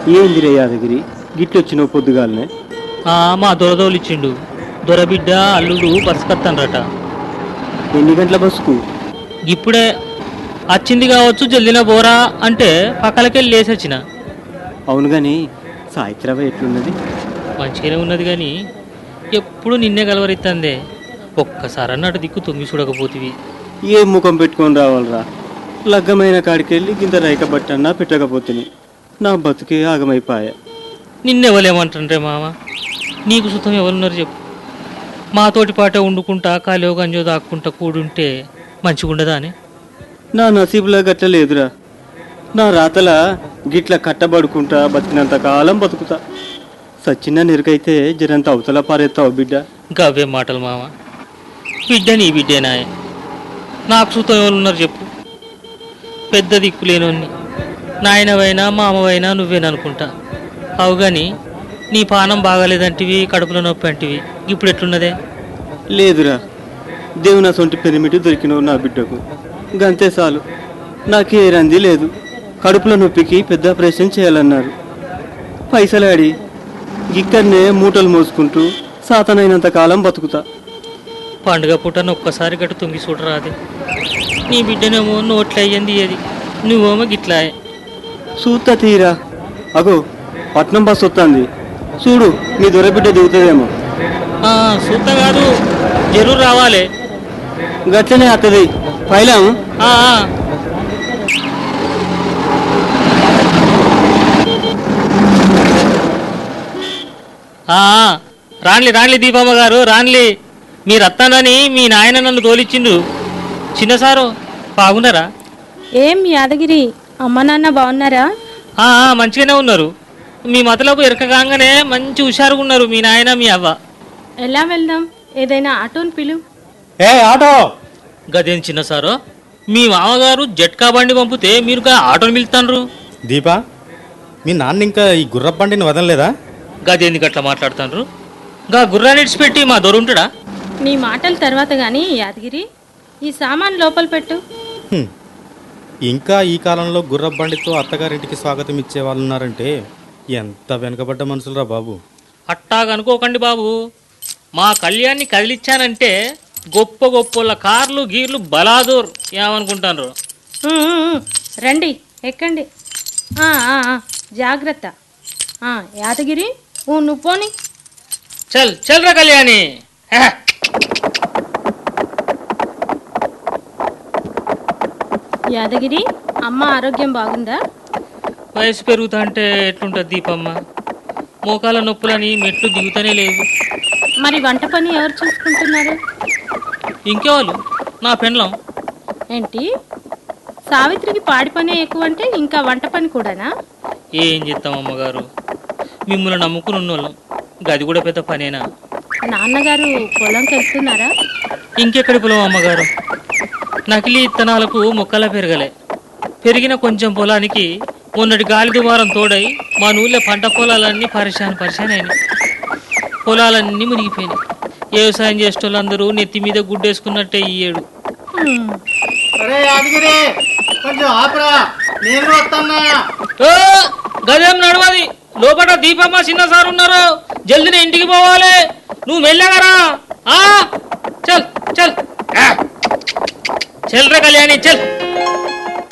ఏందిరే యాదగిరి గిట్లొచ్చినావు పొద్దుగాలనే ఆ, మా దొరదోలిచ్చిండు దొరబిడ్డ అల్లుడు బస్కత్తన్రట ఎన్ని గంటల బస్సుకు ఇప్పుడే వచ్చింది కావచ్చు జల్దిన బోరా అంటే పక్కలకెళ్ళి లేసొచ్చిన అవును గాని సాయిత్రవ ఎట్లున్నది మంచిగానే ఉన్నది కానీ ఎప్పుడు నిన్నే కలవరిత్తందే ఒక్కసారి అన్నట్టు దిక్కు తొంగి చూడకపోతివి ఏ ముఖం పెట్టుకొని రావాలరా లగ్గమైన కాడికెళ్ళి గింత రైక బట్టన్నా పెట్టకపోతుంది నా బతుకే ఆగమైపాయే నిన్నెవలేమంటుండ్రే మామ నీకు సుతం ఎవరున్నారు చెప్పు మాతోటి పాటే వండుకుంటా కాలేవు గంజో దాక్కుంటా కూడుంటే మంచిగుండదా అని నా నసీబులా గట్ల లేదురా నా రాతల గిట్ల కట్టబడుకుంటా బతికినంత కాలం బతుకుతా సచ్చిన నిరకైతే జరంత అవతల పారేస్తావు బిడ్డ గవ్వే మాటలు మామ బిడ్డ నీ బిడ్డేనాయ నాకు సుతం ఎవరున్నారు చెప్పు పెద్ద దిక్కు లేనోన్ని నాయనవైనా మామవైనా నువ్వేననుకుంటా అవు గాని నీ పానం బాగాలేదంటివి కడుపులో నొప్పి అంటివి ఇప్పుడు ఎట్లున్నదే లేదురా దేవుని సొంటి పెరిమిటి దొరికినవు నా బిడ్డకు గంతే చాలు నాకే రంది లేదు కడుపుల నొప్పికి పెద్ద ఆపరేషన్ చేయాలన్నారు పైసలాడి ఇక్కడనే మూటలు మోసుకుంటూ సాతనైనంత కాలం బతుకుతా పండుగ పూటను ఒక్కసారి గట్టు తొంగి చూడరాదే నీ బిడ్డనేమో నోట్లు అయ్యింది ఏది నువ్వేమో గిట్లాయే సూత తీరా అగో పట్నం బస్ వస్తుంది చూడు నీ దొరబిడ్డ దిగుతుందేమో ఆ, సూత కాదు జరూరు రావాలి గట్లనే అత్తది పైలం ఆ, ఆ. ఆ, ఆ. రాన్లి రాన్లి దీపమ్మ గారు రాన్లి మీరు అత్తానని మీ నాయన నన్ను తోలిచ్చిండు చిన్న సారు బాగున్నారా ఏం యాదగిరి అమ్మ నాన్న బాగున్నారా ఆ, ఆ, మంచిగానే ఉన్నారు మీ మతలపు ఎరకగానే మంచి హుషారుగా ఉన్నారు మీ నాయన మీ అవ్వ ఎలా వెళ్దాం ఏదైనా ఆటోని పిలు ఏ ఆటో గదేం చిన్న సారు మీ మామగారు జట్కా బండి పంపితే మీరు గా ఆటోని పిలుతాండ్రు దీపా మీ నాన్న ఇంకా ఈ గుర్రపు బండిని వదలలేదా గదేందుకు అట్లా మాట్లాడుతాండ్రు గా గుర్రాన్ని ఇడిచిపెట్టి మా దొరుంటాడా నీ మాటల తర్వాత గాని యాదగిరి ఈ సామాన్ లోపల పెట్టు హ్మ్. ఇంకా ఈ కాలంలో గుర్రపు బండితో అత్తగారింటికి స్వాగతం ఇచ్చే వాళ్ళు ఉన్నారంటే ఎంత వెనకబడ్డ మనుషులరా బాబు అట్టాగనుకోకండి బాబు మా కళ్యాణ్ని కదిలిచ్చానంటే గొప్ప గొప్పల కార్లు గీర్లు బలాదూర్ ఏమనుకుంటాను ఉమ్, ఉమ్, ఉమ్. రండి ఎక్కండి ఆ, ఆ, ఆ, జాగ్రత్త ఆ, యాదగిరి ఓ నువ్వు పోని చల్ చల్ రా కళ్యాణి హే. యాదగిరి అమ్మ ఆరోగ్యం బాగుందా వయసు పెరుగుతా అంటే ఎట్లుంటుంది దీపమ్మ మోకాల నొప్పులని మెట్లు దిగుతూనే లేదు మరి వంట పని ఎవరు చూసుకుంటున్నారు ఇంకెవాళ్ళు నా పెండ్లం ఏంటి సావిత్రికి పాడి పనే ఎక్కువ అంటే ఇంకా వంట పని కూడానా ఏం చేస్తాం అమ్మగారు మిమ్మల్ని నమ్ముకుని ఉన్నోళ్ళం గది కూడా పెద్ద పనేనా నాన్నగారు పొలంకి వెళ్తున్నారా ఇంకెక్కడి పొలం అమ్మగారు నకిలీ ఇత్తనాలకు మొక్కలా పెరగలే పెరిగిన కొంచెం పొలానికి మొన్నటి గాలి దుమారం తోడై మా నూళ్ళో పంట పొలాలన్నీ పరిశాన్ పరిశాన్ అయినాయి పొలాలన్నీ మునిగిపోయినాయి వ్యవసాయం చేసేటోళ్ళందరూ నెత్తి మీద గుడ్డేసుకున్నట్టే ఈ ఏడు హ్మ్. అరే యాదగిరి కొంచెం ఆపరా నేను వస్తున్నా ఓ, గదేం నడవది లోపల దీపమ్మ చిన్న సార్ ఉన్నారు జల్దిన ఇంటికి పోవాలి నువ్వు మెల్లగరా ఆ చల్ చల్ ఆ. చల్ రే కళ్యాణి చల్